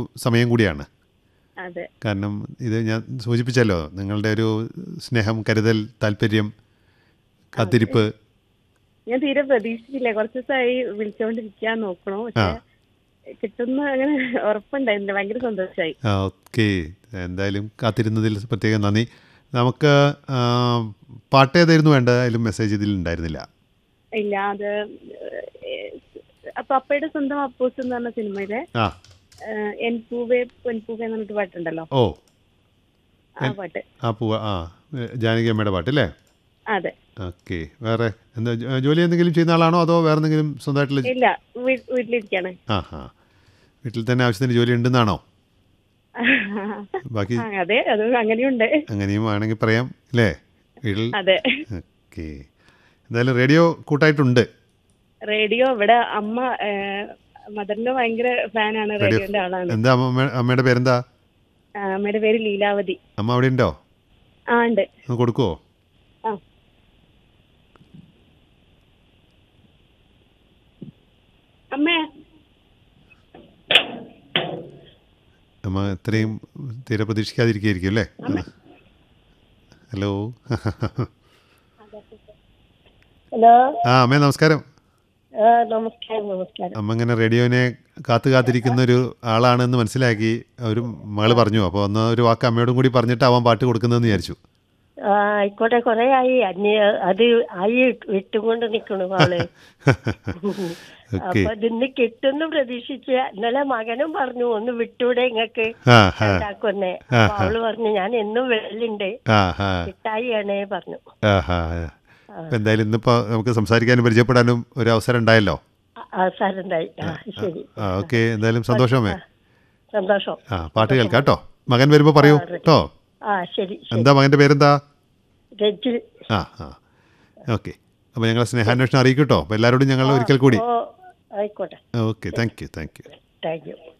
സമയം കൂടിയാണ് അതെ കാരണം ഇത് ഞാൻ സൂചിപ്പിച്ചല്ലോ നിങ്ങളുടെ ഒരു സ്നേഹം കരുതൽ താല്പര്യം കാത്തിരിപ്പ് ഞാൻ തീരെ പ്രതീക്ഷിച്ചില്ല കുറച്ച് ദിവസമായി വിളിച്ചോണ്ടിരിക്കാൻ നോക്കണോ പക്ഷെ കിട്ടുന്ന അങ്ങനെ ഉറപ്പുണ്ടായിരുന്നില്ല ഭയങ്കര സന്തോഷമായി ആ ഓക്കെ എന്തായാലും കാത്തിരുന്നതിൽ പ്രത്യേകം നന്ദി നമുക്ക് ആ, പാട്ട് ഏതായിരുന്നു വേണ്ട അതിലും മെസ്സേജ് ഇതിൽ ഉണ്ടായിരുന്നില്ല ഇല്ല അത് അപ്പൊ അപ്പയുടെ സ്വന്തം അപ്പൂസ് എന്ന് പറഞ്ഞ സിനിമയിലെ ആ ഏഹ്, എൻ പൂവേ പൊൻ പൂവേ എന്ന് പറഞ്ഞിട്ട് പാട്ടുണ്ടല്ലോ ഓ ആ പാട്ട് ആ പൂവ ആ ജാനകി അമ്മയുടെ പാട്ട് അല്ലേ അതെ ഓക്കെ വേറെ എന്താ ജോ- ജോലി എന്തെങ്കിലും ചെയ്യുന്ന ആളാണോ അതോ വേറെ എന്തെങ്കിലും സ്വന്തമായിട്ടുള്ള ഇല്ല വീ- വീട്ടിലിരിക്കാണ് ആ ആ വീട്ടിൽ തന്നെ ആവശ്യത്തിന് ജോലി ഉണ്ടെന്നാണോ ബാക്കി ആ, അതെ അത് അങ്ങനെയുണ്ട് അങ്ങനെയും ആണെങ്കിൽ പറയാം അല്ലേ വീട്ടിൽ അതെ ഓക്കെ എന്തായാലും റേഡിയോ കൂട്ടായിട്ടുണ്ട് റേഡിയോ ഇവിടെ അമ്മ ഏഹ്, മദറിന്റെ ഭയങ്കര ഫാനാണ് റേഡിയോന്റെ ആളാണ് എന്താ അമ്മ അമ്മയുടെ പേരെന്താ ആ, അമ്മയുടെ പേര് ലീലാവതി അമ്മ അവിടെ ഉണ്ടോ ആ ഉണ്ട് ഒന്ന് കൊടുക്കുവോ ആ അമ്മേ അമ്മ ഇത്രയും തീരെ പ്രതീക്ഷിക്കാതിരിക്കുകയായിരിക്കും അല്ലേ ഹലോ ഹലോ ആ അമ്മേ നമസ്കാരം ആ നമസ്കാരം നമസ്കാരം അമ്മ ഇങ്ങനെ റേഡിയോനെ കാത്തു കാത്തിരിക്കുന്ന ഒരു ആളാണെന്ന് മനസ്സിലാക്കി ഒരു മകള് പറഞ്ഞു അപ്പോൾ ഒന്ന് ഒരു വാക്ക് അമ്മയോടും കൂടി പറഞ്ഞിട്ടാവാൻ പാട്ട് കൊടുക്കുന്നതെന്ന് വിചാരിച്ചു ആ ആയിക്കോട്ടെ കൊറേ ആയി അന്യ അത് ആയി വിട്ടുകൊണ്ട് നിക്കണു ആള് ഓക്കെ അപ്പൊ ഇതിന്ന് കിട്ടുന്നു പ്രതീക്ഷിച്ച ഇന്നലെ മകനും പറഞ്ഞു ഒന്ന് വിട്ടൂടെ ഇങ്ങക്ക് ആ ഹാ ഉണ്ടാക്കുന്നേ അപ്പൊ അവള് പറഞ്ഞു ഞാൻ എന്നും വെള്ളുണ്ട് ആ ഹാ കിട്ടായിയാണേ പറഞ്ഞു ആ ഹാ അപ്പം എന്തായാലും ഇന്നിപ്പോൾ നമുക്ക് സംസാരിക്കാനും പരിചയപ്പെടാനും ഒരു അവസരം ഉണ്ടായല്ലോ അവസാനം ഉണ്ടായി ആ ശരി ആ ഓക്കെ എന്തായാലും സന്തോഷമേ സന്തോഷം ആ പാട്ട് കേൾക്കാം കേട്ടോ മകൻ വരുമ്പോൾ പറയൂ കേട്ടോ ആ ശരി ശരി എന്താ മകൻ്റെ പേരെന്താ രജിൽ ആ ആ ഓക്കെ അപ്പോൾ ഞങ്ങളെ സ്നേഹാന്വേഷണം അറിയിക്കും കേട്ടോ അപ്പോൾ എല്ലാവരോടും ഞങ്ങൾ ഒരിക്കൽ കൂടി ഓ ആയിക്കോട്ടെ okay thank you thank you thank U